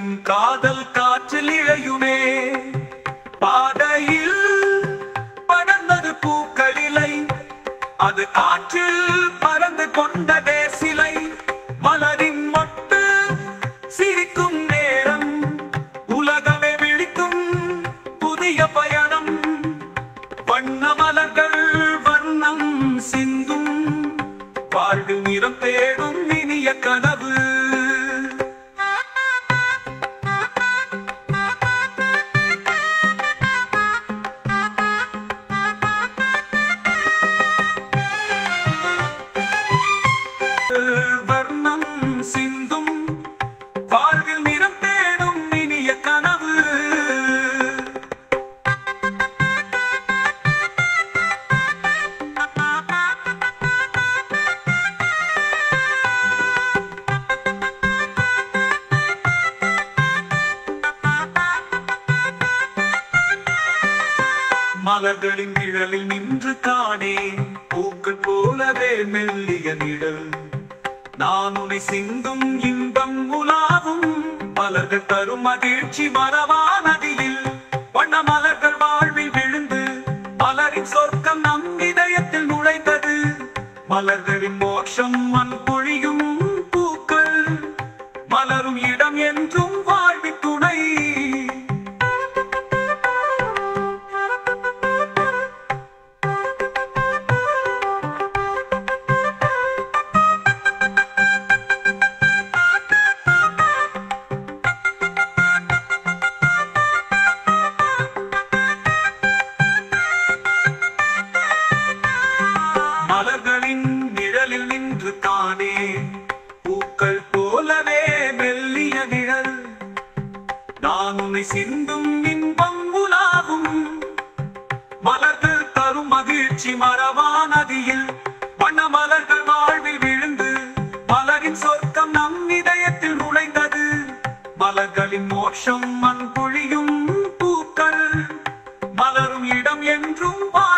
என் காதல் காற்றில் இழையுமே பாதையில் படர்ந்தது பூக்களிலை அது காற்றில் பறந்து கொண்டதே சிலை மலரின் மொட்டு சிரிக்கும் நேரம் உலகமே விழிக்கும் புதிய பயணம் வண்ண மலர்கள் வண்ணம் சிந்தும் வாழ்வு நிறம் தேடும் இனிய கனவு வர்ணம் சிந்தும் வாழ்வில் நிறம் தேடும் இனிய கனவு மலர்களின் நிழலில் நின்று காணேன் பூக்கள் போலவே மெல்லிய நிழல் நான் உன்னை சிந்தும் இன்பம் உலாவும் மலர்கள் தரும் மகிழ்ச்சி மரவா நதியில் வண்ண மலர்கள் வாழ்வில் விழுந்து மலரின் சொர்க்கம் நம் இதயத்தில் நுழைந்தது மலர்களின் மோட்சம் மண் பொழியும் பூக்கள் மலரும் இடம் என்றும் வாழ்வின் துணை மலர்களின் நிழலில் நின்று தானே பூக்கள் போலவே மெல்லிய நிழல் நான் உன்னை சிந்தும் இன்பம் உலாவும் மலர்கள் தரும் மகிழ்ச்சி மரவா நதியில் வண்ண மலர்கள் வாழ்வில் விழுந்து மலரின் சொர்க்கம் நம் இதயத்தில் நுழைந்தது மலர்களின் மோட்சம் மண் பொழியும் பூக்கள் மலரும் இடம் என்றும் வா